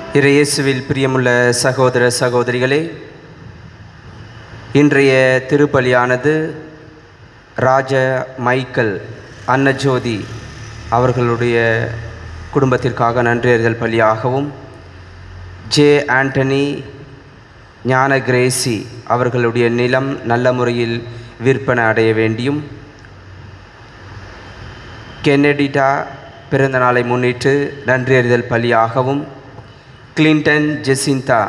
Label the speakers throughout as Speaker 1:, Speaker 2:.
Speaker 1: இறையேசுவில் பிரியமுள்ள சகோதர சகோதரிகளே இன்றைய திருப்பலியானது ராஜ மைக்கேல் அன்னஜோதி அவர்களுடைய குடும்பத்திற்காக நன்றியறிதல் பலியாகவும் ஜே ஆண்டனி ஞான கிரேசி அவர்களுடைய நிலம் நல்ல முறையில் விற்பனை அடைய வேண்டியும் கென்னடிடா பிறந்த நாளை முன்னிட்டு நன்றியறிதல் பலியாகவும் கிளின்டன் ஜெசிந்தா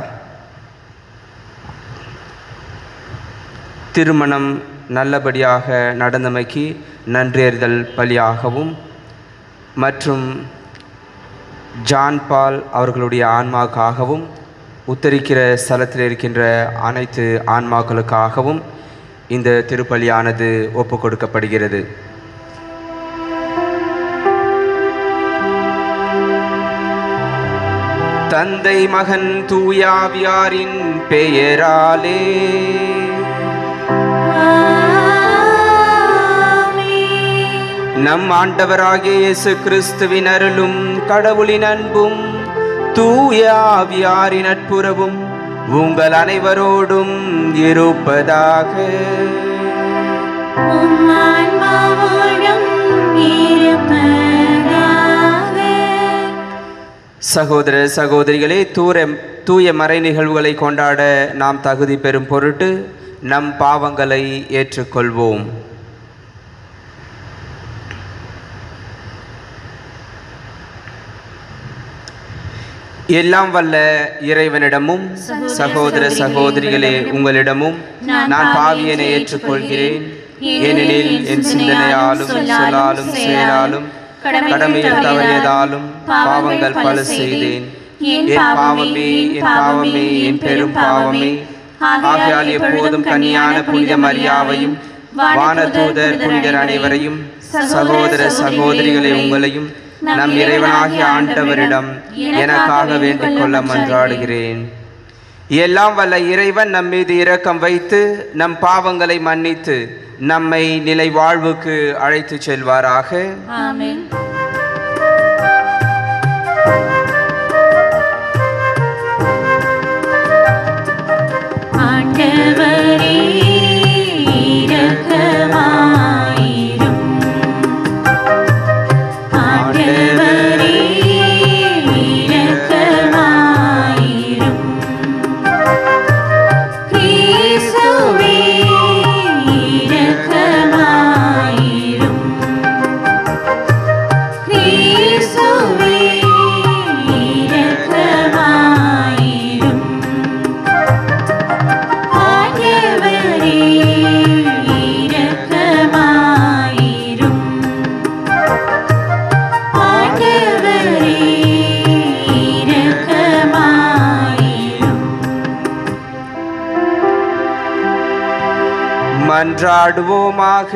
Speaker 1: திருமணம் நல்லபடியாக நடந்தமைக்கு நன்றியறிதல் பலியாகவும் மற்றும் ஜான் பால் அவர்களுடைய ஆன்மாக்காகவும் உத்தரிக்கிற ஸ்தலத்தில் இருக்கின்ற அனைத்து ஆன்மாக்களுக்காகவும் இந்த திருப்பலியானது ஒப்பு கொடுக்கப்படுகிறது தந்தை மகன் தூயாவியாரின் பெயராலே நம் ஆண்டவராகிய இயேசு கிறிஸ்துவின் அருளும் கடவுளின் அன்பும் தூயாவியாரின் நட்புறவும் உங்கள் அனைவரோடும் இருப்பதாக சகோதர சகோதரிகளே தூர தூய மறை நிகழ்வுகளை கொண்டாட நாம் தகுதி பெறும் பொருட்டு நம் பாவங்களை ஏற்றுக்கொள்வோம் எல்லாம் வல்ல இறைவனிடமும் சகோதர சகோதரிகளே உங்களிடமும் நான் பாவியனை ஏற்றுக்கொள்கிறேன் ஏனெனில் என் சிந்தனையாலும் சொல்லாலும் செயலாலும் கடமையில் தவறியதாலும் பாவங்கள் பல செய்தேன் என் பாவமே என் பாவமே என் பெரும் பாவமே ஆகையால் எப்போதும் கன்னியான புனித மரியாவையும் வானதூதர் புனிதர் அனைவரையும் சகோதர சகோதரிகளை உங்களையும் நம் இறைவனாகிய ஆண்டவரிடம் எனக்காக வேண்டிக் கொள்ள மன்றாடுகிறேன் எல்லாம் வல்ல இறைவன் நம் மீது இரக்கம் வைத்து நம் பாவங்களை மன்னித்து நம்மை நிலை வாழ்வுக்கு அழைத்து செல்வாராக
Speaker 2: ஆமென் ஆண்டவரே இரக்கமாயிரும் ஆண்டவரே இரக்கமாயிரும் கிறிஸ்துவே இரக்கமாயிரும் கிறிஸ்துவே இரக்கமாயிரும் ஆண்டவரே இரக்கமாயிரும் ஆண்டவரே இரக்கமாயிரும்
Speaker 1: மன்றாடுவோமாக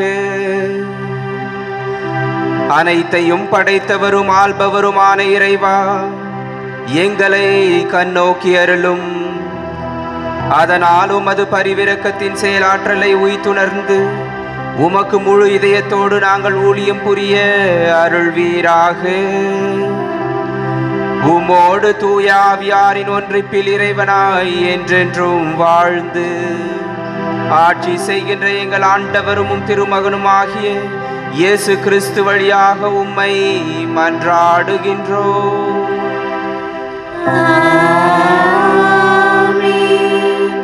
Speaker 1: அனைத்தையும் படைத்தவரும் ஆள்பவருமான இறைவா எங்களை கண்ணோக்கி அருளும் அதனால் உமது பரிவிரக்கத்தின் செயலாற்றலை உய்த்துணர்ந்து உமக்கு முழு இதயத்தோடு நாங்கள் ஊழியம் புரிய அருள்வீராக உமோடு தூயாவியாரின் ஒன்றிப்பில் இறைவனாய் என்றென்றும் வாழ்ந்து ஆட்சி செய்கின்ற எங்கள் ஆண்டவரும் உம் திருமகனும் ஆகிய இயேசு கிறிஸ்து வழியாக உம்மை மன்றாடுகின்றோம்
Speaker 2: ஆமென்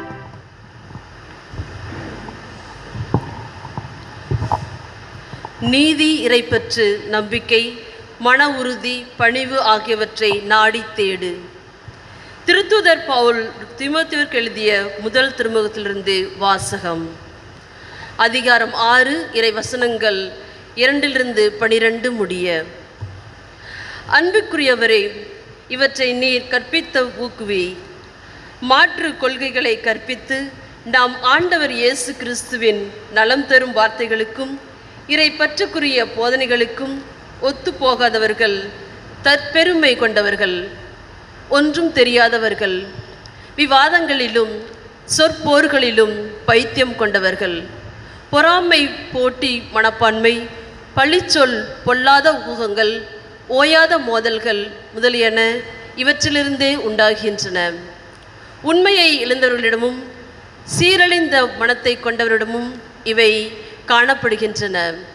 Speaker 3: நீதி இறைப்பற்று நம்பிக்கை மன உறுதி பணிவு ஆகியவற்றை நாடித் தேடு திருத்துதர் பவுல் திமோத்தேயுவுக்கு எழுதிய முதல் திருமுகத்திலிருந்து வாசகம் அதிகாரம் ஆறு இறை வசனங்கள் இரண்டிலிருந்து பனிரெண்டு முடிய அன்புக்குரியவரே இவற்றை நீர் கற்பித்த ஊக்குவி மாற்று கொள்கைகளை கற்பித்து நாம் ஆண்டவர் இயேசு கிறிஸ்துவின் நலம் தரும் வார்த்தைகளுக்கும் இறை பற்றுக்குரிய போதனைகளுக்கும் ஒத்துப்போகாதவர்கள் தற்பெருமை கொண்டவர்கள் ஒன்றும் தெரியாதவர்கள் விவாதங்களிலும் சொற்போர்களிலும் பைத்தியம் கொண்டவர்கள் பொறாமை போட்டி மனப்பான்மை பழிச்சொல் பொல்லாத ஊகங்கள் ஓயாத மோதல்கள் முதலியன இவற்றிலிருந்தே உண்டாகின்றன உண்மையை இழந்தவர்களிடமும் சீரழிந்த மனத்தை கொண்டவரிடமும் இவை காணப்படுகின்றன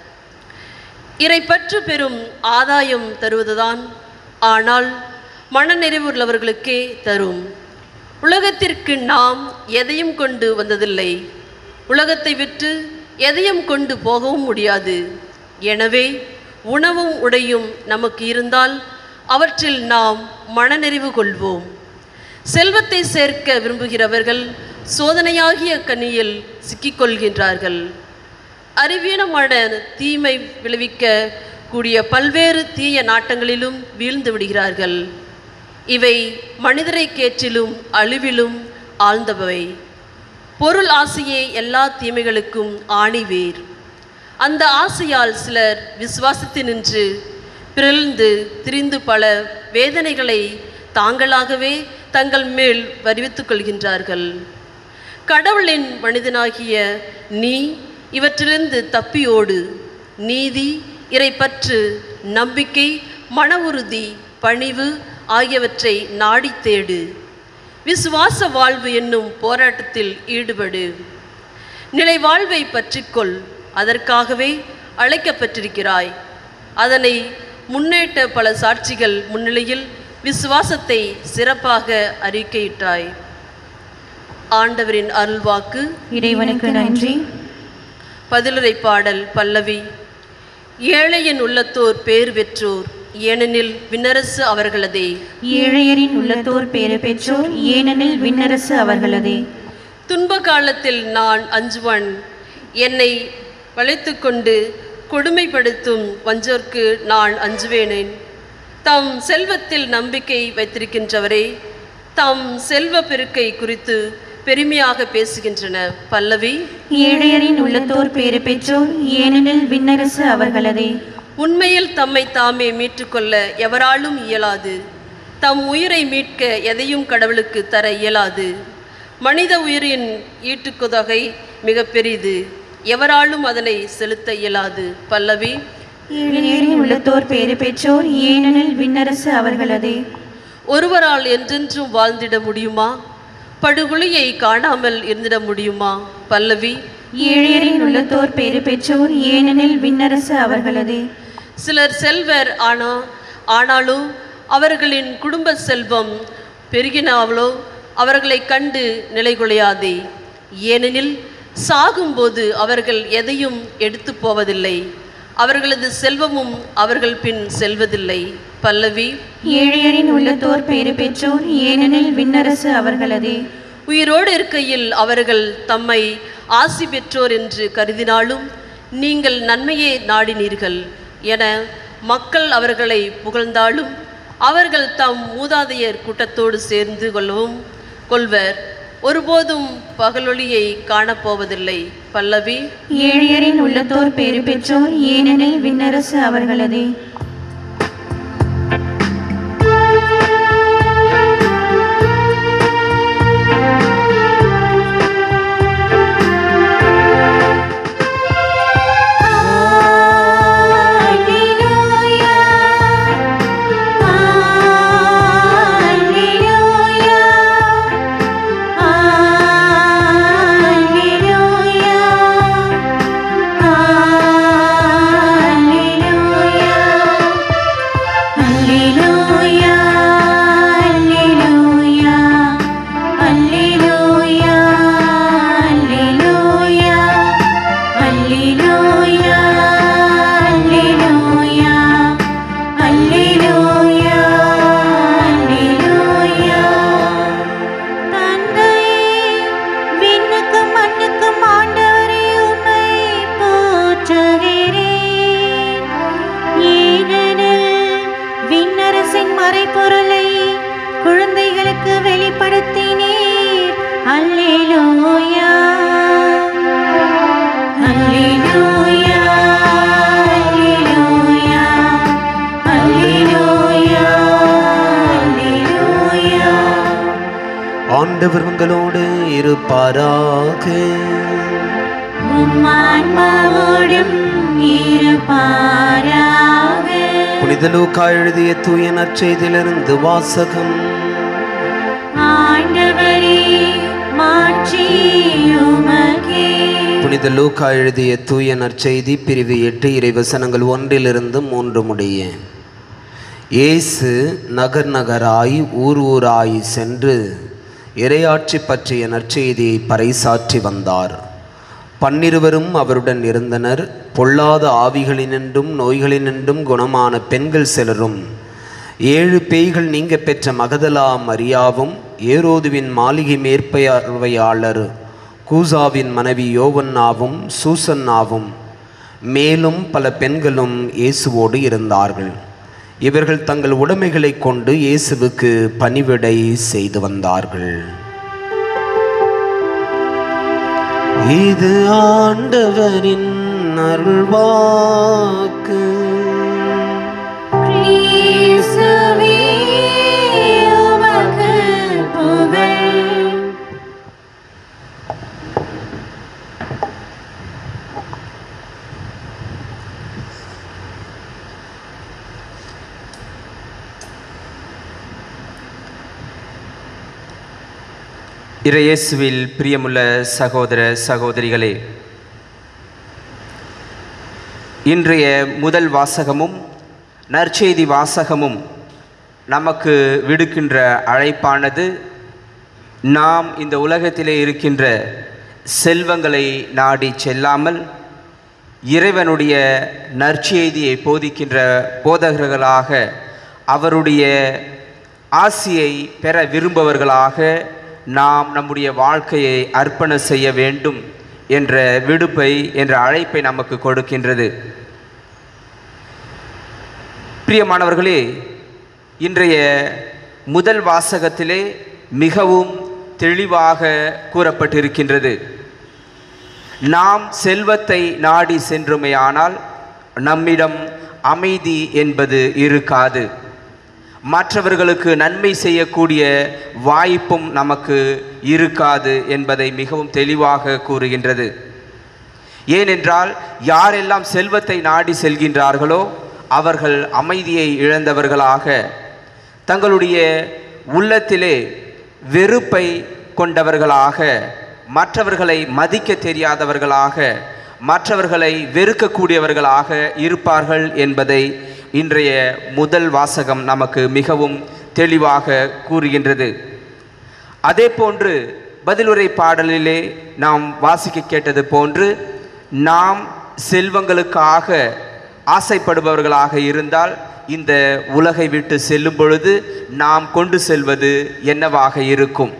Speaker 3: இறைப்பற்று பெறும் ஆதாயம் தருவதுதான் ஆனால் மனநிறைவுள்ளவர்களுக்கே தரும் உலகத்திற்கு நாம் எதையும் கொண்டு வந்ததில்லை உலகத்தை விற்று எதையும் கொண்டு போகவும் முடியாது எனவே உணவும் உடையும் நமக்கு இருந்தால் அவற்றில் நாம் மனநிறைவு கொள்வோம் செல்வத்தை சேர்க்க விரும்புகிறவர்கள் சோதனையாகிய கனியில் சிக்கிக்கொள்கின்றார்கள் அறிவீனமான தீமை விளைவிக்க கூடிய பல்வேறு தீய நாட்டங்களிலும் வீழ்ந்து விடுகிறார்கள் இவை மனிதரை கேற்றிலும் அழிவிலும் ஆழ்ந்தவை பொருள் ஆசையே எல்லா தீமைகளுக்கும் ஆணிவேர் அந்த ஆசையால் சிலர் விசுவாசத்தினின்று பிறழ்ந்து திரிந்து பல வேதனைகளை தாங்களாகவே தங்கள் மேல் வருவித்துக் கொள்கின்றார்கள் கடவுளின் மனிதனாகிய நீ இவற்றிலிருந்து தப்பியோடு நீதி இறைப்பற்று நம்பிக்கை மன உறுதி பணிவு ஆகியவற்றை நாடித் தேடு விசுவாச வாழ்வு என்னும் போராட்டத்தில் ஈடுபடு நிலை வாழ்வை பற்றிக்கொள் அதற்காகவே அழைக்கப்பட்டிருக்கிறாய் அதனை முன்னேற்ற பல சாட்சிகள் முன்னிலையில் விசுவாசத்தை சிறப்பாக அறிக்கையிட்டாய் ஆண்டவரின் அருள்வாக்கு
Speaker 2: இறைவனுக்கு நன்றி
Speaker 3: பதிலுரை பாடல் பல்லவி ஏழையின் உள்ளத்தோர் பேர் பெற்றோர் ஏனெனில் விண்ணரசு அவர்களதே
Speaker 2: ஏழையரின் உள்ளத்தோர் பேறு பெற்றோர் ஏனெனில் விண்ணரசு அவர்களதே
Speaker 3: துன்ப காலத்தில் நான் அஞ்சுவன் என்னை வளைத்துக்கொண்டு கொடுமைப்படுத்தும் வஞ்சோர்க்கு நான் அஞ்சுவேனேன் தம் செல்வத்தில் நம்பிக்கை வைத்திருக்கின்றவரே தம் செல்வ பெருக்கை குறித்து பெருமையாக பேசுகின்றன பல்லவி
Speaker 2: ஏழையரின் உள்ளத்தோர் பேறு பெற்றோர் ஏனெனில் விண்ணரசு அவர்களதே
Speaker 3: உண்மையில் தம்மை தாமே மீட்டுக்கொள்ள எவராலும் இயலாது தம் உயிரை மீட்க எதையும் கடவுளுக்கு தர இயலாது மனித உயிரின் ஈட்டுக்குதொகை மிக பெரிது எவராலும் அதனை செலுத்த இயலாது பல்லவி
Speaker 2: ஏழையரின் உள்ளத்தோர் பேறு பெற்றோர் ஏனெனில் விண்ணரசு அவர்களதே
Speaker 3: ஒருவரால் என்றென்றும் வாழ்ந்திட முடியுமா படுகொலியை காணாமல் இருந்திட முடியுமா பல்லவி
Speaker 2: ஏழையரின் உள்ளத்தோர் பேறு பெற்றோர் ஏனெனில் விண்ணரசு அவர்களதே
Speaker 3: சிலர் செல்வர் ஆனா ஆனாலும் அவர்களின் குடும்ப செல்வம் பெருகினாவளோ அவர்களை கண்டு நிலைகுலையாதே ஏனெனில் சாகும்போது அவர்கள் எதையும் எடுத்து போவதில்லை அவர்களது செல்வமும் அவர்கள் பின் செல்வதில்லை பல்லவி
Speaker 2: ஏழையரின் உள்ளத்தோர் பேறு பெற்றோர் ஏனெனில் விண்ணரசு அவர்களதே
Speaker 3: உயிரோடு இருக்கையில் அவர்கள் தம்மை ஆசி பெற்றோர் என்று கருதினாலும் நீங்கள் நன்மையே நாடினீர்கள் என மக்கள் அவர்களை புகழ்ந்தாலும் அவர்கள் தம் மூதாதையர் கூட்டத்தோடு சேர்ந்து கொள்ளவும் கொள்வர் ஒருபோதும் பகலொளியை காணப்போவதில்லை பல்லவி
Speaker 2: ஏழையரின் உள்ளத்தோர் பேறு பெற்றோர் ஏனெனில் விண்ணரசு அவர்களதே தந்தையே விண்ணுக்கும் மண்ணுக்கும் ஆண்டவரே உம்மை போற்றுகிறேன் ஏனெனில் விண்ணரசின் மறைபொருளை குழந்தைகளுக்கு வெளிப்படுத்தினீர் அல்லேலூயா அல்லேலூயா அல்லேலூயா அல்லேலூயா அல்லேலூயா
Speaker 4: ஆண்டவர் உங்களோடு இருப்பாராக
Speaker 2: உம்மான்மாவோடும் இருப்பாராக
Speaker 4: புனித லூக்கா எழுதிய தூய நற்செய்தியிலிருந்து வாசகம்
Speaker 2: ஆண்டவரே மாட்சி உமக்கே
Speaker 4: புனித லூக்கா எழுதிய தூய நற்செய்தி பிரிவு எட்டு இறைவசனங்கள் ஒன்றிலிருந்து மூன்று முடிய இயேசு நகர் நகராய் ஊர் ஊராய் சென்று இறையாட்சி பற்றிய நற்செய்தியை பறைசாற்றி வந்தார் பன்னிருவரும் அவருடன் இருந்தனர் பொல்லாத ஆவிகளினின்றும் நோய்களினின்றும் குணமான பெண்கள் சிலரும் ஏழு பேய்கள் நீங்க பெற்ற மகதலா மரியாவும் ஏரோதுவின் மாளிகை மேற்பார்வையாளர் கூசாவின் மனைவி யோவன்னாவும் சூசன்னாவும் மேலும் பல பெண்களும் இயேசுவோடு இருந்தார்கள் இவர்கள் தங்கள் உடைமைகளைக் கொண்டு இயேசுவுக்கு பணிவிடை செய்து வந்தார்கள் இது ஆண்டவரின் அருள்வாக்கு
Speaker 2: கிறிஸ்துவே உமக்கு புகழ்
Speaker 1: இறையேசுவில் பிரியமுள்ள சகோதர சகோதரிகளே இன்றைய முதல் வாசகமும் நற்செய்தி வாசகமும் நமக்கு விடுக்கின்ற அழைப்பானது நாம் இந்த உலகத்திலே இருக்கின்ற செல்வங்களை நாடி செல்லாமல் இறைவனுடைய நற்செய்தியை போதிக்கின்ற போதகர்களாக அவருடைய ஆசியை பெற விரும்பவர்களாக நாம் நம்முடைய வாழ்க்கையை அர்ப்பணம் செய்ய வேண்டும் என்ற விடுப்பை என்ற அழைப்பை நமக்கு கொடுக்கின்றது பிரியமானவர்களே இன்றைய முதல் வாசகத்திலே மிகவும் தெளிவாக கூறப்பட்டிருக்கின்றது நாம் செல்வத்தை நாடி சென்றுமையானால் நம்மிடம் அமைதி என்பது இருக்காது மற்றவர்களுக்கு நன்மை செய்யக்கூடிய வாய்ப்பும் நமக்கு இருக்காது என்பதை மிகவும் தெளிவாக கூறுகின்றது ஏனென்றால் யாரெல்லாம் செல்வத்தை நாடி செல்கின்றார்களோ அவர்கள் அமைதியை இழந்தவர்களாக தங்களுடைய உள்ளத்திலே வெறுப்பை கொண்டவர்களாக மற்றவர்களை மதிக்க தெரியாதவர்களாக மற்றவர்களை வெறுக்கக்கூடியவர்களாக இருப்பார்கள் என்பதை இன்றைய முதல் வாசகம் நமக்கு மிகவும் தெளிவாக கூறுகின்றது அதே போன்று பதிலுரை பாடலிலே நாம் வாசிக்க கேட்டது போன்று நாம் செல்வங்களுக்காக ஆசைப்படுபவர்களாக இருந்தால் இந்த உலகை விட்டு செல்லும் பொழுது நாம் கொண்டு செல்வது என்னவாக இருக்கும்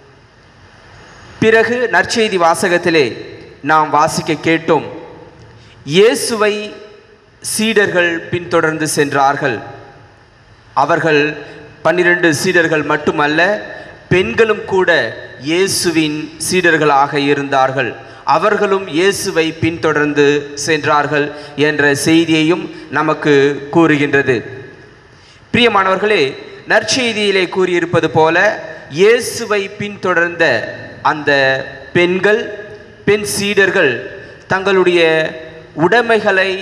Speaker 1: பிறகு நற்செய்தி வாசகத்திலே நாம் வாசிக்க கேட்டோம் இயேசுவை சீடர்கள் பின்தொடர்ந்து சென்றார்கள் அவர்கள் பன்னிரண்டு சீடர்கள் மட்டுமல்ல பெண்களும் கூட இயேசுவின் சீடர்களாக இருந்தார்கள் அவர்களும் இயேசுவை பின்தொடர்ந்து சென்றார்கள் என்ற செய்தியையும் நமக்கு கூறுகின்றது பிரியமானவர்களே நற்செய்தியிலே கூறியிருப்பது போல இயேசுவை பின்தொடர்ந்த அந்த பெண்கள் பெண் சீடர்கள் தங்களுடைய உடைமைகளை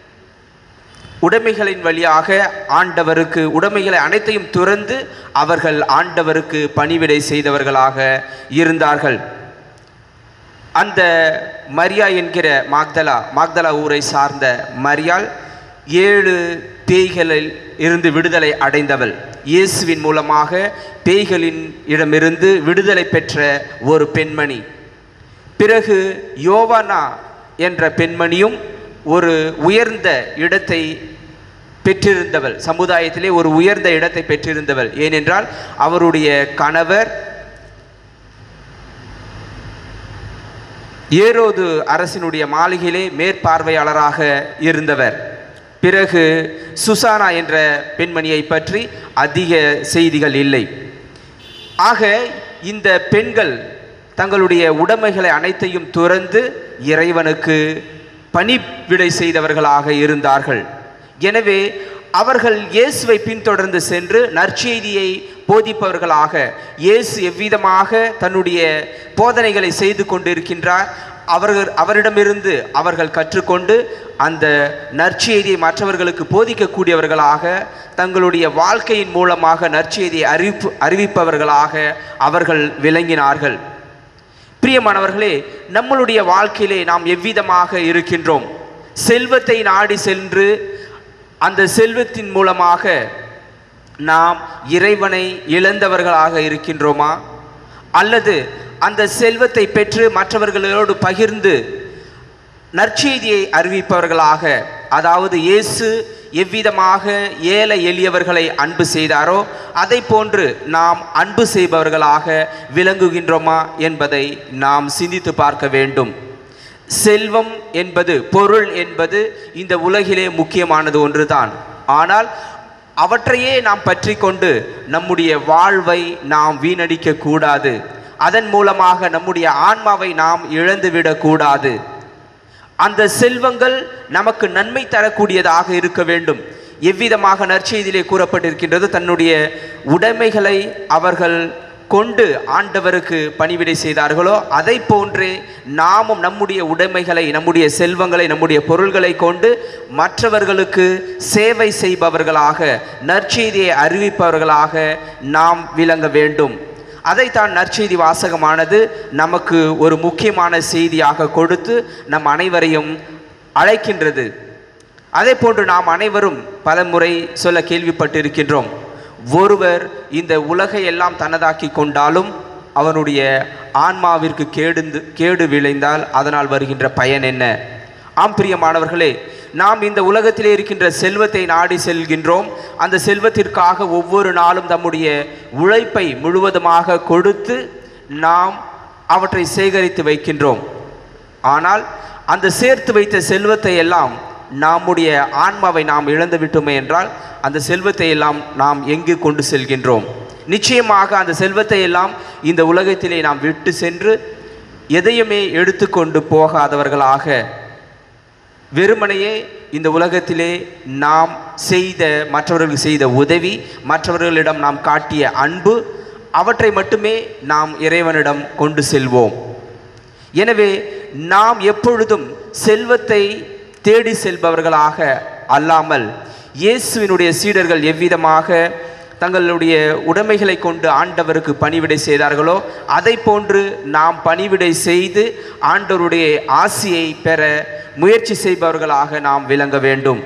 Speaker 1: உடைமைகளின் வழியாக ஆண்டவருக்கு உடைமைகளை அனைத்தையும் துறந்து அவர்கள் ஆண்டவருக்கு பணிவிடை செய்தவர்களாக இருந்தார்கள் அந்த மரியா என்கிற மாக்தலா மாக்தலா ஊரை சார்ந்த மரியாள் ஏழு பேய்களில் இருந்து விடுதலை அடைந்தவள் இயேசுவின் மூலமாக பேய்களின் இடமிருந்து விடுதலை பெற்ற ஒரு பெண்மணி பிறகு யோவானா என்ற பெண்மணியும் ஒரு உயர்ந்த இடத்தை பெற்றிருந்தவள் சமுதாயத்திலே ஒரு உயர்ந்த இடத்தை பெற்றிருந்தவள் ஏனென்றால் அவருடைய கணவர் ஏரோது அரசினுடைய மாளிகையிலே மேற்பார்வையாளராக இருந்தவர் பிறகு சுசானா என்ற பெண்மணியை பற்றி அதிக செய்திகள் இல்லை ஆக இந்த பெண்கள் தங்களுடைய உடைமைகளை அனைத்தையும் துறந்து இறைவனுக்கு பணிவிடை செய்தவர்களாக இருந்தார்கள் எனவே அவர்கள் இயேசுவை பின்தொடர்ந்து சென்று நற்செய்தியை போதிப்பவர்களாக இயேசு எவ்விதமாக தன்னுடைய போதனைகளை செய்து கொண்டிருக்கின்றார் அவர்கள் அவரிடமிருந்து அவர்கள் கற்றுக்கொண்டு அந்த நற்செய்தியை மற்றவர்களுக்கு போதிக்கக்கூடியவர்களாக தங்களுடைய வாழ்க்கையின் மூலமாக நற்செய்தியை அறிவிப்பு அறிவிப்பவர்களாக அவர்கள் விளங்கினார்கள் பிரியமானவர்களே நம்மளுடைய வாழ்க்கையிலே நாம் எவ்விதமாக இருக்கின்றோம் செல்வத்தை நாடி சென்று அந்த செல்வத்தின் மூலமாக நாம் இறைவனை இழந்தவர்களாக இருக்கின்றோமா அல்லது அந்த செல்வத்தை பெற்று மற்றவர்களோடு பகிர்ந்து நற்செய்தியை அறிவிப்பவர்களாக அதாவது இயேசு எவ்விதமாக ஏழை எளியவர்களை அன்பு செய்தாரோ அதை போன்று நாம் அன்பு செய்பவர்களாக விளங்குகின்றோமா என்பதை நாம் சிந்தித்து பார்க்க வேண்டும் செல்வம் என்பது பொருள் என்பது இந்த உலகிலே முக்கியமானது ஒன்றுதான் ஆனால் அவற்றையே நாம் பற்றி கொண்டு நம்முடைய வாழ்வை நாம் வீணடிக்க கூடாது அதன் மூலமாக நம்முடைய ஆன்மாவை நாம் இழந்துவிடக் கூடாது அந்த செல்வங்கள் நமக்கு நன்மை தரக்கூடியதாக இருக்க வேண்டும் எவ்விதமாக நற்செய்தியிலே கூறப்பட்டிருக்கின்றது தன்னுடைய உடைமைகளை அவர்கள் கொண்டு ஆண்டவருக்கு பணிவிடை செய்தார்களோ அதை போன்றே நாமும் நம்முடைய உடைமைகளை நம்முடைய செல்வங்களை நம்முடைய பொருள்களை கொண்டு மற்றவர்களுக்கு சேவை செய்பவர்களாக நற்செய்தியை அறிவிப்பவர்களாக நாம் விளங்க வேண்டும் அதைத்தான் நற்செய்தி வாசகமானது நமக்கு ஒரு முக்கியமான செய்தியாக கொடுத்து நம் அனைவரையும் அழைக்கின்றது அதே போன்று நாம் அனைவரும் பலமுறை சொல்ல கேள்விப்பட்டிருக்கின்றோம் ஒருவர் இந்த உலகை எல்லாம் தனதாக்கி கொண்டாலும் அவனுடைய ஆன்மாவிற்கு கேடு கேடு விளைந்தால் அதனால் வருகின்ற பயன் என்ன ஆம் பிரியமானவர்களே நாம் இந்த உலகத்திலே இருக்கின்ற செல்வத்தை நாடி செல்கின்றோம் அந்த செல்வத்திற்காக ஒவ்வொரு நாளும் நம்முடைய உழைப்பை முழுவதுமாக கொடுத்து நாம் அவற்றை சேகரித்து வைக்கின்றோம் ஆனால் அந்த சேர்த்து வைத்த செல்வத்தை எல்லாம் நம்முடைய ஆன்மாவை நாம் இழந்து விட்டோமே என்றால் அந்த செல்வத்தை எல்லாம் நாம் எங்கு கொண்டு செல்கின்றோம் நிச்சயமாக அந்த செல்வத்தை எல்லாம் இந்த உலகத்திலே நாம் விட்டு சென்று எதையுமே எடுத்துக்கொண்டு போகாதவர்களாக வெறுமனையே இந்த உலகத்திலே நாம் செய்த மற்றவர்களுக்கு செய்த உதவி மற்றவர்களிடம் நாம் காட்டிய அன்பு அவற்றை மட்டுமே நாம் இறைவனிடம் கொண்டு செல்வோம் எனவே நாம் எப்பொழுதும் செல்வத்தை தேடி செல்பவர்களாக அல்லாமல் இயேசுவினுடைய சீடர்கள் எவ்விதமாக தங்களுடைய உடைமைகளை கொண்டு ஆண்டவருக்கு பணிவிடை செய்தார்களோ அதை போன்று நாம் பணிவிடை செய்து ஆண்டவருடைய ஆசியை பெற முயற்சி செய்பவர்களாக நாம் விளங்க வேண்டும்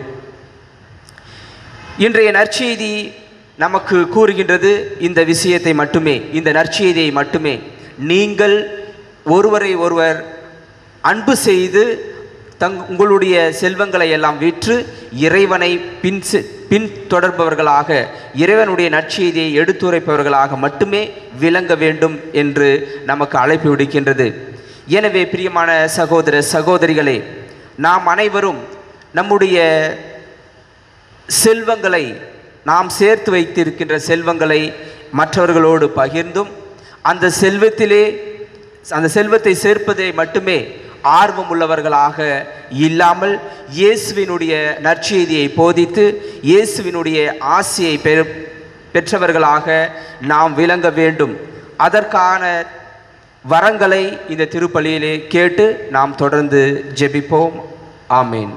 Speaker 1: இன்றைய நற்செய்தி நமக்கு கூறுகின்றது இந்த விஷயத்தை மட்டுமே இந்த நற்செய்தியை மட்டுமே நீங்கள் ஒருவரை ஒருவர் அன்பு செய்து தங் உங்களுடைய செல்வங்களை எல்லாம் விற்று இறைவனை பின் செ- பின் தொடர்பவர்களாக இறைவனுடைய நற்செய்தியை எடுத்துரைப்பவர்களாக மட்டுமே விளங்க வேண்டும் என்று நமக்கு அழைப்பு விடுக்கின்றது எனவே பிரியமான சகோதர சகோதரிகளே நாம் அனைவரும் நம்முடைய செல்வங்களை நாம் சேர்த்து வைத்திருக்கின்ற செல்வங்களை மற்றவர்களோடு பகிர்ந்தும் அந்த செல்வத்திலே அந்த செல்வத்தை சேர்ப்பதை மட்டுமே ஆர்வம் உள்ளவர்களாக இல்லாமல் இயேசுவினுடைய நற்செய்தியை போதித்து இயேசுவினுடைய ஆசியை பெற பெற்றவர்களாக நாம் விளங்க வேண்டும் அதற்கான வரங்களை இந்த திருப்பலியிலே கேட்டு நாம் தொடர்ந்து ஜெபிப்போம் ஆமீன்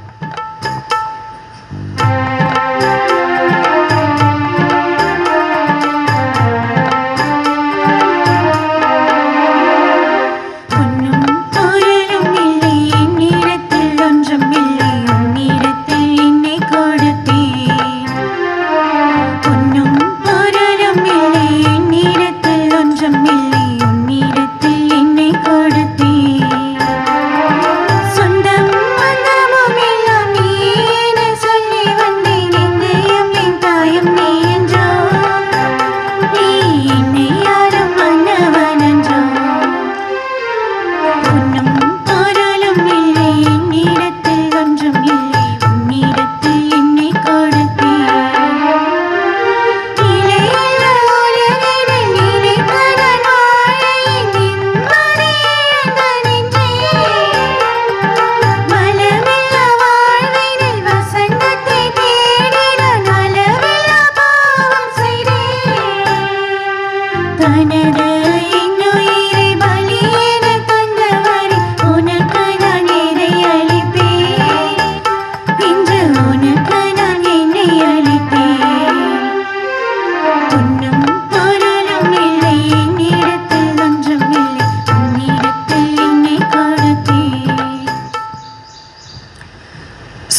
Speaker 2: பொன்னும் பொருளும் இல்லை என்னிடத்தில் ஒன்றும் இல்லை உன்னிடத்தில் என்னை கொடுத்தேன் பொன்னும் பொருளும் இல்லை என்னிடத்தில் ஒன்றும் இல்லை உன்னிடத்தில் என்னை கொடுத்தேன் சொந்தம் பந்தமும்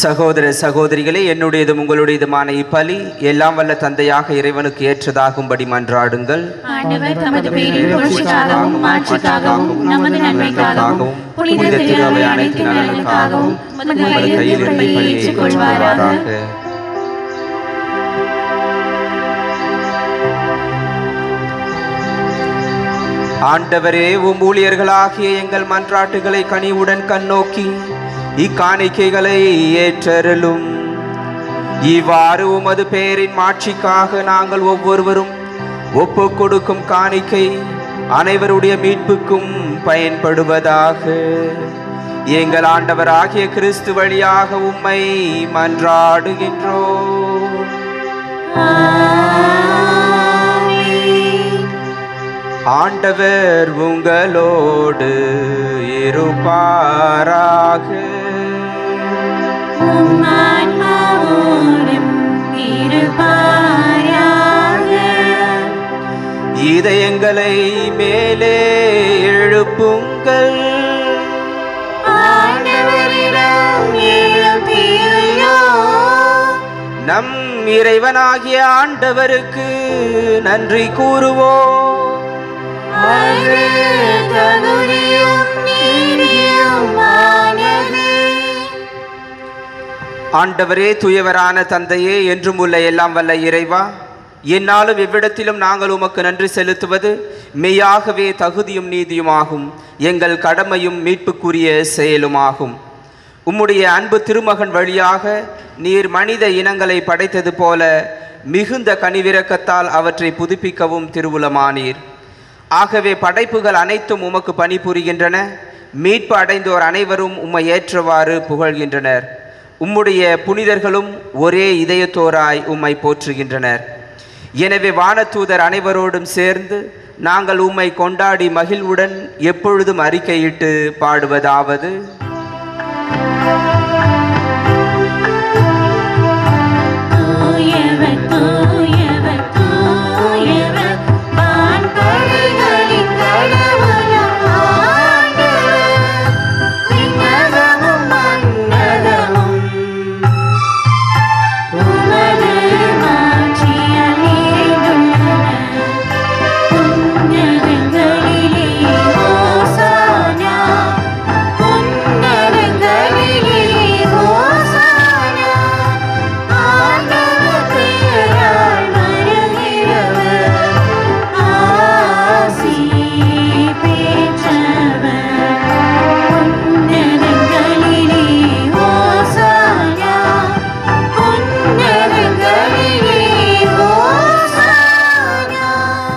Speaker 1: சகோதர சகோதரிகளே என்னுடையதும் உங்களுடையதுமான இப்பலி எல்லாம் வல்ல தந்தையாக இறைவனுக்கு ஏற்றதாகும்படி மன்றாடுங்கள்
Speaker 2: ஆண்டவர் தமது பேரின் புரட்சிக்காகவும் மாட்சிக்காகவும் நமது நன்மைக்காகவும் புனித திருவை அனைத்து நலனுக்காகவும் உமது கையில் திருப்பை ஏற்றுக்கொள்வாராக
Speaker 1: ஆண்டவரே உம் ஊழியர்களாகிய எங்கள் மன்றாட்டுகளை கனிவுடன் கண்ணோக்கி இக்காணிக்கைகளை ஏற்றருளும் இவ்வாறு உமது பெயரின் மாட்சிக்காக நாங்கள் ஒவ்வொருவரும் ஒப்பு கொடுக்கும் காணிக்கை அனைவருடைய மீட்புக்கும் பயன்படுவதாக எங்கள் ஆண்டவராகிய கிறிஸ்து வழியாக உம்மை மன்றாடுகின்றோம் ஆண்டவர் உங்களோடு இருப்பாராக
Speaker 2: ஆன்மாவோடும் இருப்பாராக
Speaker 1: இதயங்களை மேலே எழுப்புங்கள்
Speaker 2: ஆண்டவரிடம் எழுப்பியுள்ளோம்
Speaker 1: நம் இறைவனாகிய ஆண்டவருக்கு நன்றி கூறுவோம்
Speaker 2: அது தகுதியும் நீதியுமானது.
Speaker 1: ஆண்டவரே துயவரான தந்தையே என்றும் உள்ள எல்லாம் வல்ல இறைவா என்னாலும் எவ்விடத்திலும் நாங்கள் உமக்கு நன்றி செலுத்துவது மெய்யாகவே தகுதியும் நீதியுமாகும் எங்கள் கடமையும் மீட்புக்குரிய செயலுமாகும் உம்முடைய அன்பு திருமகன் வழியாக நீர் மனித இனங்களை படைத்தது போல மிகுந்த கனிவிரக்கத்தால் அவற்றை புதுப்பிக்கவும் திருவுளமானீர் ஆகவே படைப்புகள் அனைத்தும் உமக்கு பணிபுரிகின்றன மீட்பு அடைந்தோர் அனைவரும் உம்மை ஏற்றவாறு புகழ்கின்றனர் உம்முடைய புனிதர்களும் ஒரே இதயத்தோராய் உம்மை போற்றுகின்றனர் எனவே வானதூதர் அனைவரோடும் சேர்ந்து நாங்கள் உம்மை கொண்டாடி மகிழ்வுடன் எப்பொழுதும் அறிக்கையிட்டு பாடுவதாவது
Speaker 2: தூயவர், தூயவர், தூயவர், வான்படைகளின் கடவுளும் ஆண்டவர். விண்ணகமும் மண்ணகமும் உமது மாட்சியால் நிறைந்துள்ளன. உன்னதங்களிலே ஓசானா, உன்னதங்களிலே ஓசானா. ஆண்டவர் பெயரால் வருகிறவர், ஆசி பெற்றவர். உன்னதங்களிலே ஓசானா, உன்னதங்களிலே ஓசானா.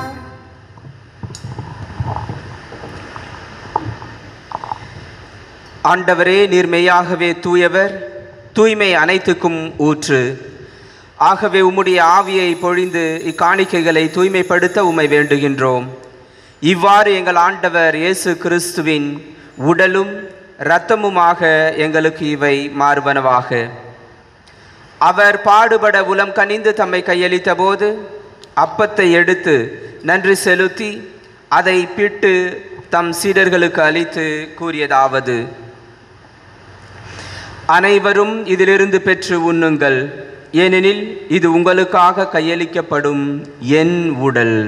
Speaker 1: ஆண்டவரே நீர் மெய்யாகவே தூயவர் தூய்மை அனைத்துக்கும் ஊற்று ஆகவே உம்முடைய ஆவியை பொழிந்து இக்காணிக்கைகளை தூய்மைப்படுத்த உம்மை வேண்டுகின்றோம் இவ்வாறு எங்கள் ஆண்டவர் இயேசு கிறிஸ்துவின் உடலும் இரத்தமுமாக எங்களுக்கு இவை மாறுவனவாக அவர் பாடுபட உலம் கனிந்து தம்மை கையளித்த போது அப்பத்தை எடுத்து நன்றி செலுத்தி அதை பிட்டு தம் சீடர்களுக்கு அளித்து கூறியதாவது அனைவரும் இதிலிருந்து பெற்று உண்ணுங்கள் ஏனெனில் இது உங்களுக்காக கையளிக்கப்படும் என் உடல்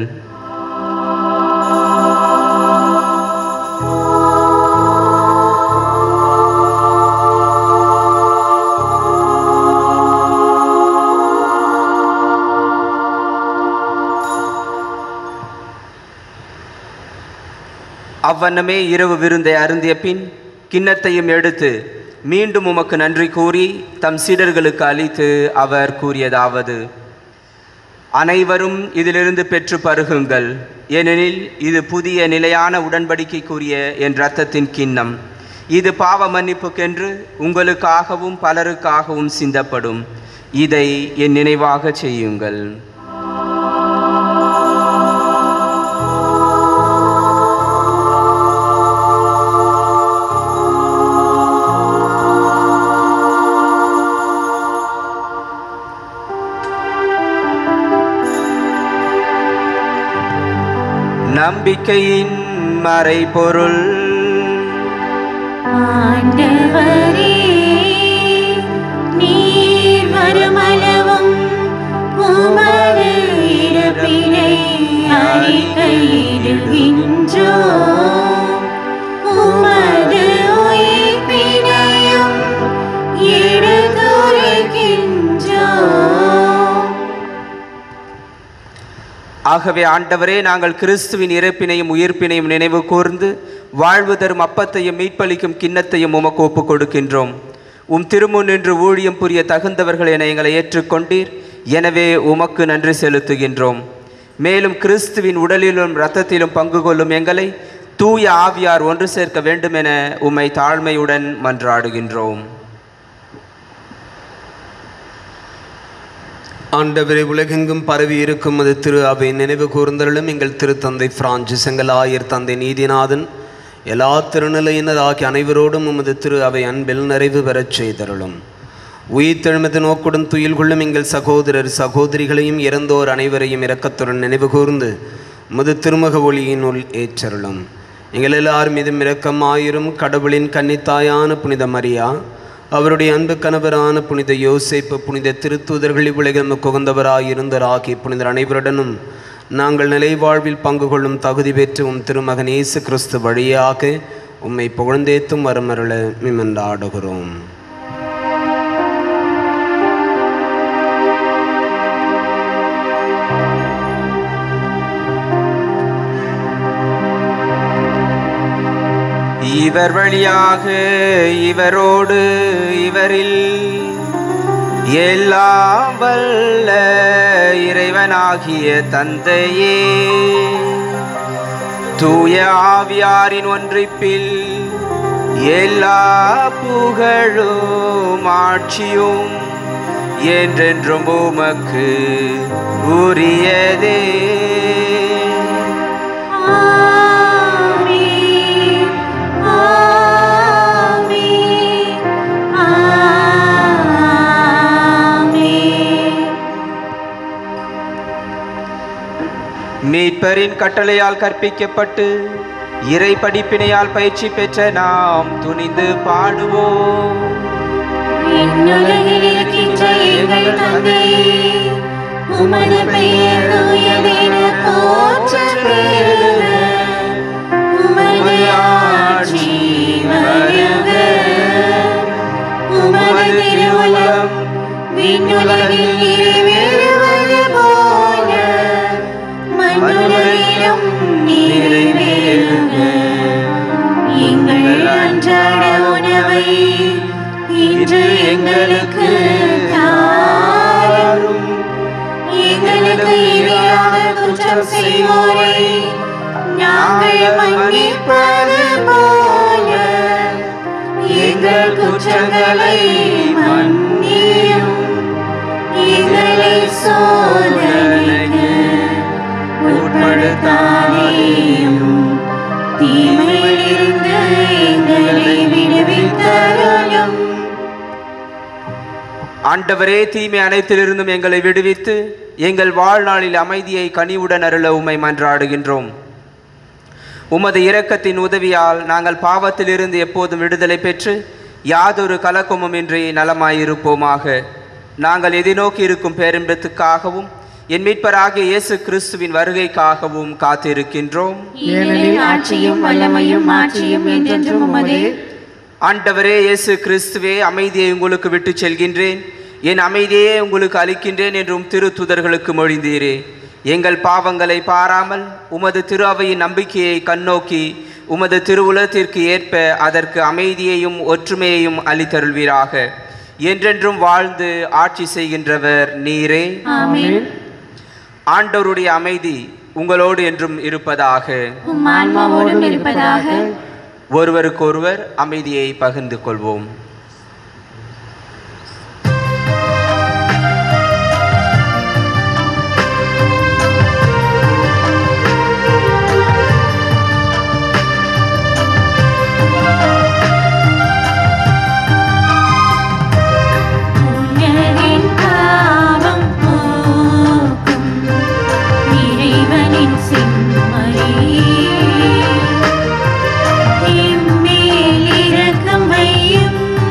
Speaker 1: அவ்வண்ணமே இரவு விருந்தை அருந்திய பின் கிண்ணத்தையும் எடுத்து மீண்டும் உமக்கு நன்றி கூறி தம் சீடர்களுக்கு அளித்து அவர் கூறியதாவது அனைவரும் இதிலிருந்து பெற்று பருகுங்கள் ஏனெனில் இது புதிய நிலையான உடன்படிக்கைக்குரிய என் இரத்தத்தின் கிண்ணம் இது பாவ மன்னிப்புக்கென்று உங்களுக்காகவும் பலருக்காகவும் சிந்தப்படும் இதை என் நினைவாக செய்யுங்கள் நம்பிக்கையின் மறைபொருள்
Speaker 2: ஆண்டவரே நீர் வருமளவும் உமது இறப்பினை அறிக்கையிடுகின்றோம் உமது உயிர்ப்பினையும் எடுத்துரைக்கின்றோம்
Speaker 1: ஆகவே ஆண்டவரே நாங்கள் கிறிஸ்துவின் இறப்பினையும் உயிர்ப்பினையும் நினைவு கூர்ந்து வாழ்வு தரும் அப்பத்தையும் மீட்பளிக்கும் கிண்ணத்தையும் உமக்கு ஒப்புக் கொடுக்கின்றோம் உம் திருமுன் நின்று ஊழியம் புரிய தகுந்தவர்கள் என எங்களை ஏற்றுக்கொண்டீர் எனவே உமக்கு நன்றி செலுத்துகின்றோம் மேலும் கிறிஸ்துவின் உடலிலும் இரத்தத்திலும் பங்கு கொள்ளும் எங்களை தூய ஆவியார் ஒன்று சேர்க்க வேண்டும் என உம்மை தாழ்மையுடன் மன்றாடுகின்றோம்
Speaker 4: ஆண்டவரை உலகெங்கும் பரவி இருக்கும் அது திரு அவை நினைவு கூர்ந்தருளும் எங்கள் திருத்தந்தை பிரான்சிஸ் எங்கள் ஆயர் தந்தை நீதிநாதன் எல்லா திருநிலையினர் ஆகிய அனைவரோடும் உமது திரு அவை அன்பில் நிறைவு பெறச் செய்தருளும் உயிர்த்தெழுமது நோக்குடன் துயில் கொள்ளும் எங்கள் சகோதரர் சகோதரிகளையும் இறந்தோர் அனைவரையும் இரக்கத்துடன் நினைவு கூர்ந்து உமது திருமுக ஒளியினுள் ஏற்றருளும் எங்கள் எல்லார் மீதும் இரக்கம் ஆயிரும் கடவுளின் கன்னித்தாயான புனித மரியா அவருடைய அன்பு கணவரான புனித யோசேப்பு புனித திருத்தூதர்கள் இவ்வுலகம் குகந்தவராயிருந்தர் ஆகிய புனிதர் அனைவருடனும் நாங்கள் நிலை வாழ்வில் பங்கு கொள்ளும் தகுதி பெற்று உம் திருமகன் இயேசு கிறிஸ்து வழியாக உம்மை புகழ்ந்தேத்தும் வரமருள மிமண்டாடுகிறோம்
Speaker 1: இவர் வழியாக இவரோடு இவரில் எல்லாம் வல்ல இறைவனாகிய தந்தையே தூய ஆவியாரின் ஒன்றிப்பில் எல்லா புகழும் ஆட்சியும் என்றென்றும் உமக்கு உரியதே
Speaker 2: ஆமென் ஆமென் ஆமென்
Speaker 1: மீட்பரின் கட்டளையால் கற்பிக்கப்பட்டு இறை படிப்பினையால் பயிற்சி பெற்ற நாம் துணிந்து பாடுவோம்
Speaker 2: விண்ணுலகில் இருக்கின்ற எங்கள் தந்தையே, உமது பெயர் தூயதென போற்றப் பெறுக. உமது ஆட்சி வருக. உமது திருவுளம் விண்ணுலகில் நிறைவேறுவது போல மண்ணுலகிலும் நிறைவேறுக எங்கள் அன்றாட உணவை இன்று எங்களுக்கு தாரும் எங்களுக்கு எதிராக குற்றம் செய்வோரை நாங்கள் மன்னிப்பது போல எங்கள் குற்றங்களை மன்னியும் எங்களை சோதனைக்கு உட்படுத்தாதேயும் தீமையிலிருந்து எங்களை விடுவித்தருளும்
Speaker 1: ஆண்டவரே தீமை அனைத்திலிருந்தும் எங்களை விடுவித்து எங்கள் வாழ்நாளில் அமைதியை கனிவுடன் அருள உம்மை மன்றாடுகின்றோம் உமது இரக்கத்தின் உதவியால் நாங்கள் பாவத்திலிருந்து எப்போதும் விடுதலை பெற்று யாதொரு கலக்கமுமின்றி நலமாயிருப்போமாக நாங்கள் எதிர்நோக்கி இருக்கும் பேரின்பத்துக்காகவும் என் மீட்பராகிய இயேசு கிறிஸ்துவின் வருகைக்காகவும் காத்திருக்கின்றோம்
Speaker 2: ஏனெனில் ஆட்சியும் வல்லமையும் மாட்சியும் என்றென்றும் உமதே
Speaker 1: ஆண்டவரே இயேசு கிறிஸ்துவே அமைதியை உங்களுக்கு விட்டுச் செல்கின்றேன் என் அமைதியே உங்களுக்கு அளிக்கின்றேன் என்றும் திரு தூதர்களுக்கு மொழிந்தீரே எங்கள் பாவங்களை பாராமல் உமது திரு அவையின் நம்பிக்கையை கண்ணோக்கி உமது திருவுலத்திற்கு ஏற்ப அதற்கு அமைதியையும் ஒற்றுமையையும் அளித்தருள்வீராக என்றென்றும் வாழ்ந்து ஆட்சி செய்கின்றவர் நீரே
Speaker 2: ஆமென்
Speaker 1: ஆண்டவருடைய அமைதி உங்களோடு என்றும் இருப்பதாக
Speaker 2: உம் ஆன்மாவோடும் இருப்பதாக
Speaker 1: ஒருவருக்கொருவர் அமைதியை பகிர்ந்து கொள்வோம்
Speaker 2: உலகின் பாவம் போக்கும் இறைவனின் செம்மறியே எம்மேல் இரக்கம் வையும்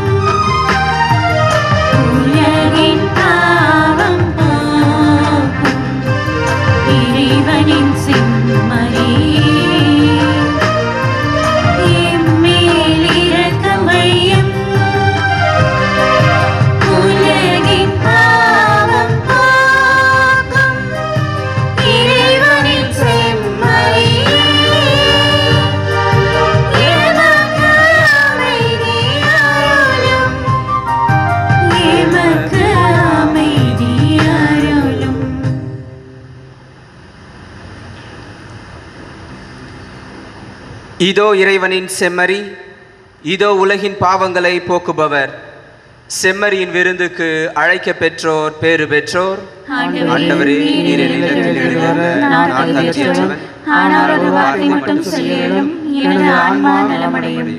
Speaker 1: இதோ இறைவனின் செம்மறி இதோ உலகின் பாவங்களை போக்குபவர் செம்மறியின் விருந்துக்கு அழைக்க பெற்றோர் பேறு பெற்றோர் ஆண்டவரே நீர் என் இல்லத்தில் எழுந்தருள நான் தகுதியற்றவன்
Speaker 2: ஆனால் ஒரு வார்த்தை மட்டும் சொல்லியலும் எனது ஆன்மா நலமடையும்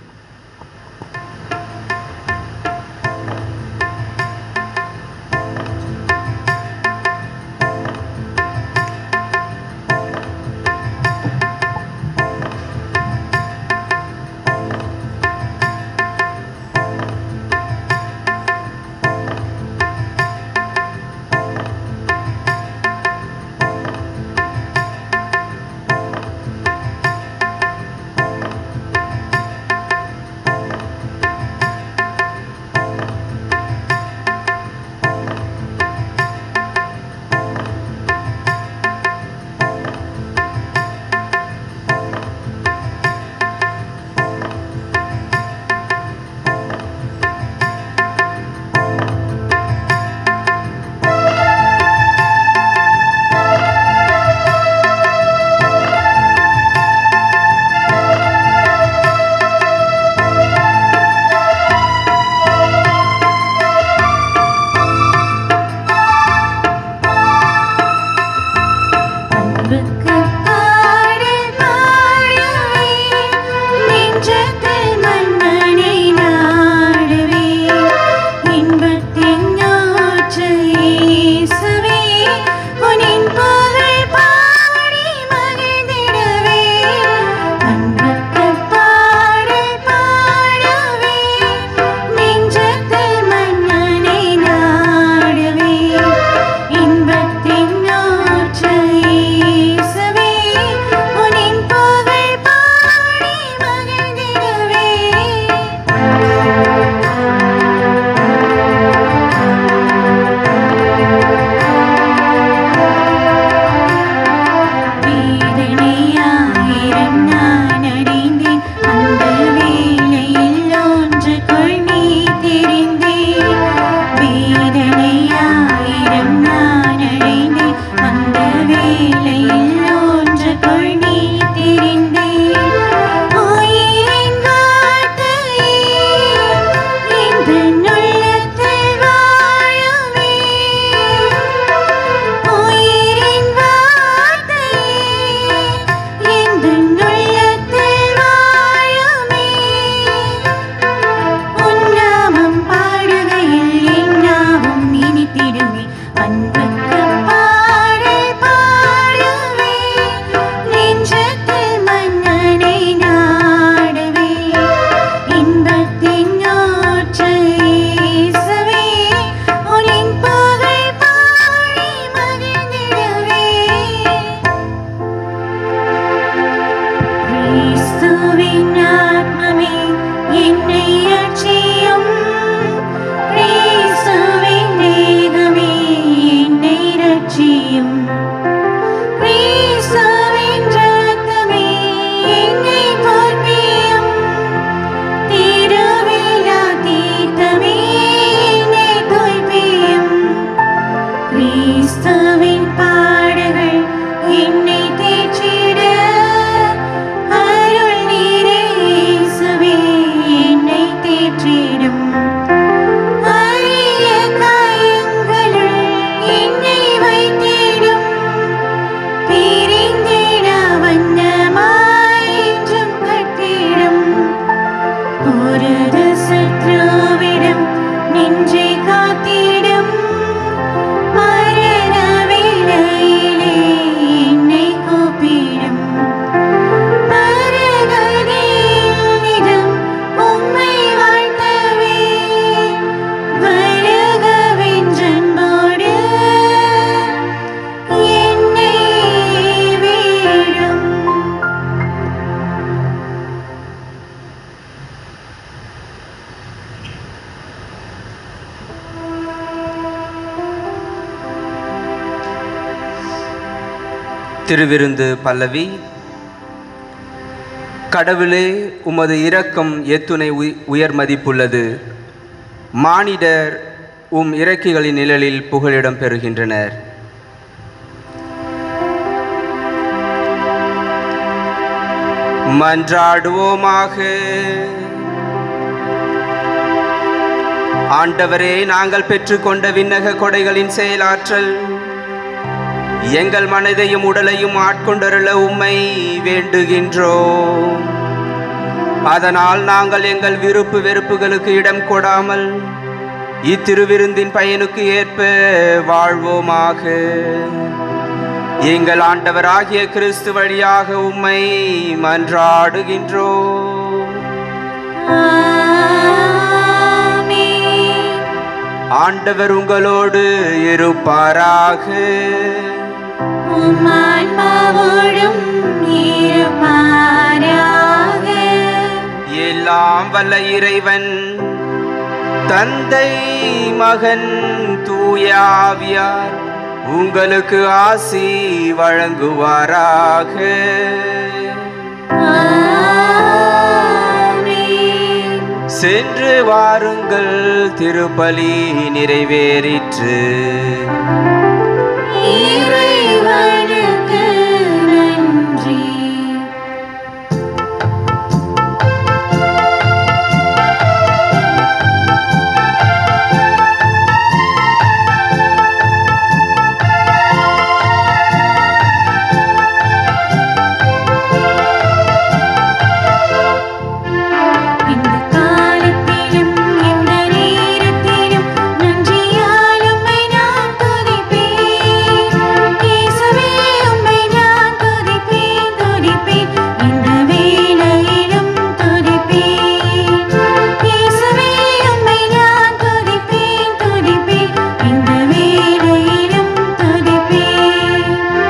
Speaker 2: அன்புக்கு பாடல் பாடவே நெஞ்சத்தில் மன்னனை நாடவே இன்பத்தின் ஆற்று இயேசுவே உனின் புகழ் பாடி மகிழ்ந்திடவே அன்புக்கு பாடல் பாடவே நெஞ்சத்தில் மன்னனை நாடவே இன்பத்தின் ஆற்று இயேசுவே உனின் புகழ் பாடி மகிழ்ந்திடவே வேதனையாயிரம் நான் அடைந்தேன் அந்த வேளையில் ஒன்றுக்குள் நீ தெரிந்தேன் வேதனையாயிரம் நான் அடைந்தேன் அந்த வேளையில் ஒன்றுக்குள் நீ தெரிந்தேன் உயிரின் வார்த்தையே இந்த உள்ளத்தில் வாழவே உயிரின் வார்த்தையே இந்த உள்ளத்தில் வாழுமே உன்னாமம் பாடுகையில் என்னாவும் இனித்திடுமே அன்புக்கு பாடல் பாடுவே நெஞ்சத்தில் மன்னனை நாடவே இன்பத்தின் ஆற்று இயேசுவே உனின் புகழ் பாடி மகிழ்ந்திடவே கிறிஸ்துவின் ஆத்மமே என்னை அச்சியும் கிறிஸ்துவின் தேகமே என்னை ரட்சியும் கிறிஸ்துவின் இரத்தமே என்னை தோற்பியும் திருவிழா தீர்த்தமே என்னை தோய்ப்பியும் கிறிஸ்துவின் பாடுகள் என்னை தேற்றிட அருள் நீரே இயேசுவே என்னை தேற்றிடும் அரிய காயங்களுள் என்னை வைத்திடும் பிரிந்திட வண்ணமாய் என்றும் கட்டிடும் ஒரு சத்ருவிடம் நெஞ்சை காத்திடும் மரண வேளையிலே என்னை கூப்பிடும் பரகதியிடம் உம்மை வாழ்த்தவே வருகவென்றன்போடு என்னை வீடும்
Speaker 1: திருவிருந்து பல்லவி கடவுளே உமது இரக்கம் எத்துணை உய்- உயர் மதிப்புள்ளது மானிடர் உம் இறக்கைகளின் நிழலில் புகலிடம் பெறுகின்றனர் மன்றாடுவோமாக ஆண்டவரே நாங்கள் பெற்றுக்கொண்ட விண்ணக கொடைகளின் செயலாற்றல் எங்கள் மனதையும் உடலையும் ஆட்கொண்டருள உம்மை வேண்டுகின்றோம் அதனால் நாங்கள் எங்கள் விருப்பு வெறுப்புகளுக்கு இடம் கொடாமல் இத்திருவிருந்தின் பயனுக்கு ஏற்ப வாழ்வோமாக எங்கள் ஆண்டவராகிய கிறிஸ்து வழியாக உம்மை மன்றாடுகின்றோம்
Speaker 2: ஆமென்.
Speaker 1: ஆண்டவர் உங்களோடு இருப்பாராக
Speaker 2: உம் ஆன்மாவோடும் இருப்பாராக.
Speaker 1: எல்லாம் வல்ல இறைவன் தந்தை மகன் தூயாவியார் உங்களுக்கு ஆசி வழங்குவாராக
Speaker 2: ஆமென்.
Speaker 1: சென்று வாருங்கள் திருப்பலி நிறைவேறிற்று
Speaker 2: இறைவனுக்கு நன்றி இந்த காலத்திலும் இந்த நேரத்திலும் நன்றியால் உம்மை நான் துதிப்பேன். இயேசுவே, உம்மை நான் துதிப்பேன், துதிப்பேன். இந்த வேளையிலும் துதிப்பேன். இயேசுவே, உம்மை நான் துதிப்பேன், துதிப்பேன். இந்த வேளையிலும் துதிப்பேன்.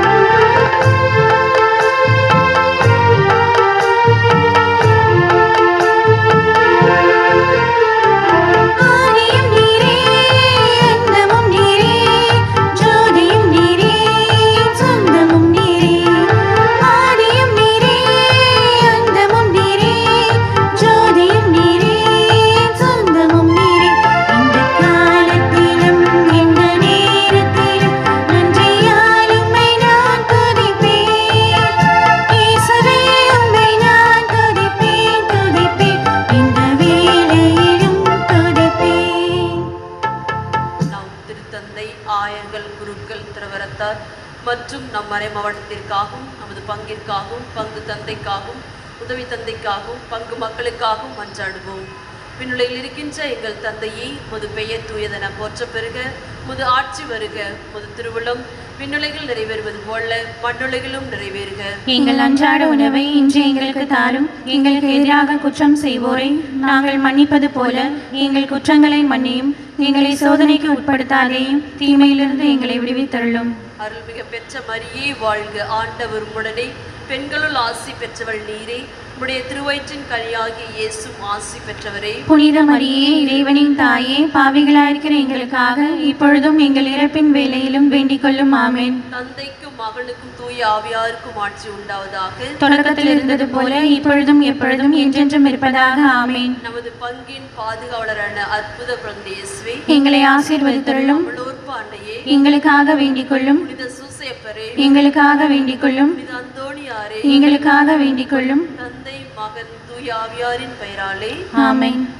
Speaker 2: ஆதியும் நீரே அந்தமும் நீரே ஜோதியும் நீரே சொந்தமும் நீரே ஆதியும் நீரே அந்தமும் நீரே ஜோதியும் நீரே சொந்தமும் நீரே இந்த காலத்திலும் இந்த நேரத்திலும் நன்றியால் உம்மை நான் துதிப்பேன் இயேசுவே உம்மை நான் துதிப்பேன் துதிப்பேன் இந்த வேளையிலும் துதிப்பேன்
Speaker 3: நாம் திருத்தந்தை ஆயர்கள் குருக்கள் திருவரத்தார் மற்றும் நம் மறை மாவட்டத்திற்காகவும் நமது பங்கிற்காகவும் பங்கு தந்தைக்காகவும் உதவி தந்தைக்காகவும் பங்கு மக்களுக்காகவும் மன்றாடுவோம் விண்ணுலகில் இருக்கின்ற எங்கள் தந்தையே முது பெயர் தூயதென போற்ற பெறுக முது ஆட்சி வருக முது திருவுளம் விண்ணுலகில் நிறைவேறுவது போல மண்ணுலகிலும் நிறைவேறுக
Speaker 2: எங்கள் அன்றாட உணவை இன்று எங்களுக்கு தாரும் எங்களுக்கு எதிராக குற்றம் செய்வோரை நாங்கள் மன்னிப்பது போல எங்கள் குற்றங்களை மன்னியும் எங்களை சோதனைக்கு உட்படுத்தாதேயும் தீமையிலிருந்து எங்களை விடுவித்தருளும்
Speaker 3: அருள்மிக பெற்ற மரியே வாழ்க ஆண்டவர் உடனே பெண்களுள் ஆசி பெற்றவள் நீரே உடைய திருவயிற்றின் கனியாகிய இயேசும் ஆசி பெற்றவரே
Speaker 2: புனித மரியே இறைவனின் தாயே பாவிகளாயிருக்கிற எங்களுக்காக இப்பொழுதும் எங்கள் இறப்பின் வேலையிலும் வேண்டிக் கொள்ளும் ஆமேன்
Speaker 3: தந்தைக்கும் மகனுக்கும் தூய ஆவியாருக்கும் ஆட்சி உண்டாவதாக
Speaker 2: தொடக்கத்தில் இருந்தது போல இப்பொழுதும் எப்பொழுதும் என்றென்றும் இருப்பதாக ஆமேன்
Speaker 3: நமது பங்கின் பாதுகாவலரான அற்புத குழந்தை இயேசுவே
Speaker 2: எங்களை ஆசீர்வதித்தருளும்
Speaker 3: அவளோர்ப்பு அன்னையே
Speaker 2: எங்களுக்காக வேண்டிக் கொள்ளும்
Speaker 3: புனித சூசையப்பரே
Speaker 2: எங்களுக்காக வேண்டிக் கொள்ளும்
Speaker 3: புனித அந்தோணியாரே
Speaker 2: எங்களுக்காக வேண்டிக் கொள்ளும்
Speaker 3: தந்தை மகன் தூய ஆவியாரின் பெயராலே
Speaker 2: ஆமென்